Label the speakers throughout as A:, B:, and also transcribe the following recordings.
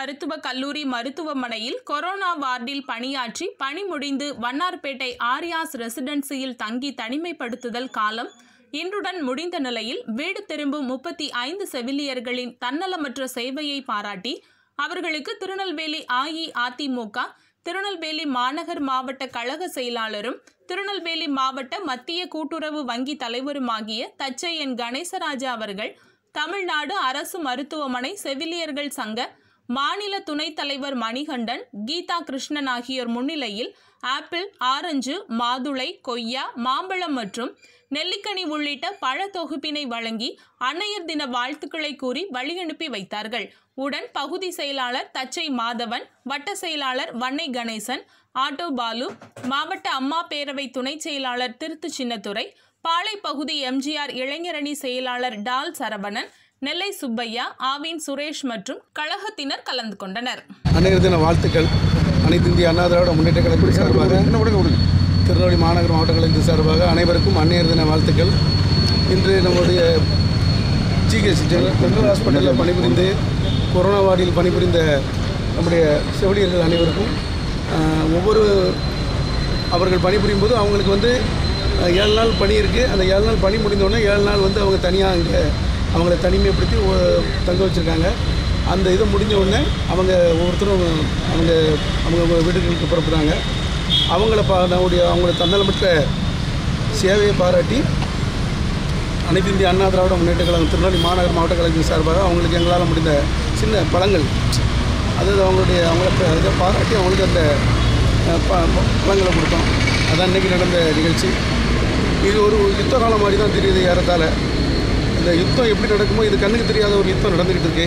A: மருத்துவக் கல்லூரி மருத்துவமனையில் கொரோனா வார்டில் பணியாற்றி பணி முடிந்து வண்ணார்பேட்டை ஆரியாஸ் ரெசிடென்சியில் தங்கி தனிமைப்படுத்துதல் காலம் இன்றுடன் முடிந்த நிலையில் வீடு திரும்பும் முப்பத்தி ஐந்து செவிலியர்களின் தன்னலமற்ற சேவையை பாராட்டி அவர்களுக்கு திருநெல்வேலி அஇஅதிமுக திருநெல்வேலி மாநகர் மாவட்ட கழக செயலாளரும் திருநெல்வேலி மாவட்ட மத்திய கூட்டுறவு வங்கி தலைவருமாகிய தச்சையன் கணேசராஜா அவர்கள் தமிழ்நாடு அரசு மருத்துவமனை செவிலியர்கள் சங்க மாநில துணைத் தலைவர் மணிகண்டன் கீதா கிருஷ்ணன் ஆகியோர் முன்னிலையில் ஆப்பிள் ஆரஞ்சு மாதுளை கொய்யா மாம்பழம் மற்றும் நெல்லிக்கனி உள்ளிட்ட பழ தொகுப்பினை வழங்கி அன்னையர் தின வாழ்த்துக்களை கூறி வழியனுப்பி வைத்தார்கள் உடன் பகுதி செயலாளர் தச்சை மாதவன் வட்ட செயலாளர் வன்னை கணேசன் ஆட்டோ பாலு மாவட்ட அம்மா பேரவை துணைச் செயலாளர் திருத்து சின்னத்துரை பாளை பகுதி எம்ஜிஆர் இளைஞரணி செயலாளர் டால் சரவணன் நெல்லை சுப்பையா ஆவின் சுரேஷ் மற்றும் கழகத்தினர் கலந்து கொண்டனர்
B: அன்னையர் தின வாழ்த்துக்கள் அனைத்து இந்திய அண்ணா திராவிட முன்னேற்ற கழகத்தின் சார்பாக திருநெல்வேலி மாநகர மாவட்ட கழகத்தின் சார்பாக அனைவருக்கும் அன்னையர் தின வாழ்த்துக்கள் இன்று நம்முடைய ஜிஹெச் ஜெனரல் ஹாஸ்பிட்டலில் பணிபுரிந்து கொரோனா வார்டில் பணிபுரிந்த நம்முடைய செவிலியர்கள் அனைவருக்கும் ஆஹ், ஒவ்வொரு அவர்கள் பணிபுரியும் போது அவங்களுக்கு வந்து அஹ், ஏழு நாள் பணி இருக்குது அந்த ஏழு நாள் பணி முடிந்தோடனே ஏழு நாள் வந்து அவங்க தனியாக இங்கே அவங்கள தனிமைப்படுத்தி ஒ- தங்க வச்சுருக்காங்க அந்த இது முடிஞ்ச உடனே அவங்க ஒவ்வொருத்தரும் அவங்க அவங்க அவங்க வீடுகளுக்கு புறப்படுறாங்க அவங்கள பா நம்முடைய அவங்கள தன்னலமற்ற சேவையை பாராட்டி அனைத்து இந்திய அண்ணா திராவிட முன்னேற்ற கழகம் திருநெல்வேலி மாநகர மாவட்ட கழகத்தின் சார்பாக அவங்களுக்கு எங்களால் முடிந்த சின்ன பழங்கள் அதாவது அவங்களுடைய அவங்கள இதை பாராட்டி அவங்களுக்கு அந்த அஹ், ப- ப- பழங்களை கொடுத்தோம் அதான் இன்றைக்கி நடந்த நிகழ்ச்சி இது ஒரு யுத்த காலம் மாதிரி தான் தெரியுது ஏறத்தாழ இந்த யுத்தம் எப்படி நடக்குமோ இது கண்ணுக்கு தெரியாத ஒரு யுத்தம் நடந்துக்கிட்டு இருக்கு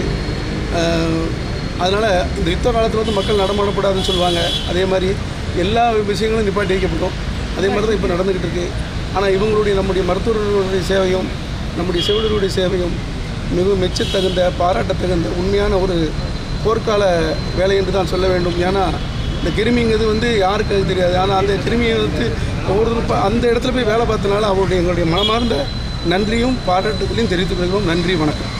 B: அதனால் இந்த யுத்த காலத்தில் வந்து மக்கள் நடமாடக்கூடாதுன்னு சொல்லுவாங்க அதே மாதிரி எல்லா விஷயங்களும் நிப்பாட்டி வைக்கப்பட்டோம் அதே மாதிரி தான் இப்போ நடந்துக்கிட்டு இருக்கு ஆனால் இவங்களுடைய நம்முடைய மருத்துவர்களுடைய சேவையும் நம்முடைய செவிலியர்களுடைய சேவையும் மிகவும் மெச்சத்தகுந்த பாராட்டத்தகுந்த உண்மையான ஒரு போர்க்கால வேலை என்று தான் சொல்ல வேண்டும் ஏன்னா இந்த கிருமிங்கிறது வந்து யாருக்கு அது தெரியாது ஆனால் அந்த கிருமியை வந்து ஒவ்வொருத்தரும் ப- அந்த இடத்துல போய் வேலை பார்த்தனால அவருடைய எங்களுடைய மனமார்ந்த நன்றியும் பாராட்டுகளையும் தெரிவித்துக் கொள்கிறோம் நன்றி வணக்கம்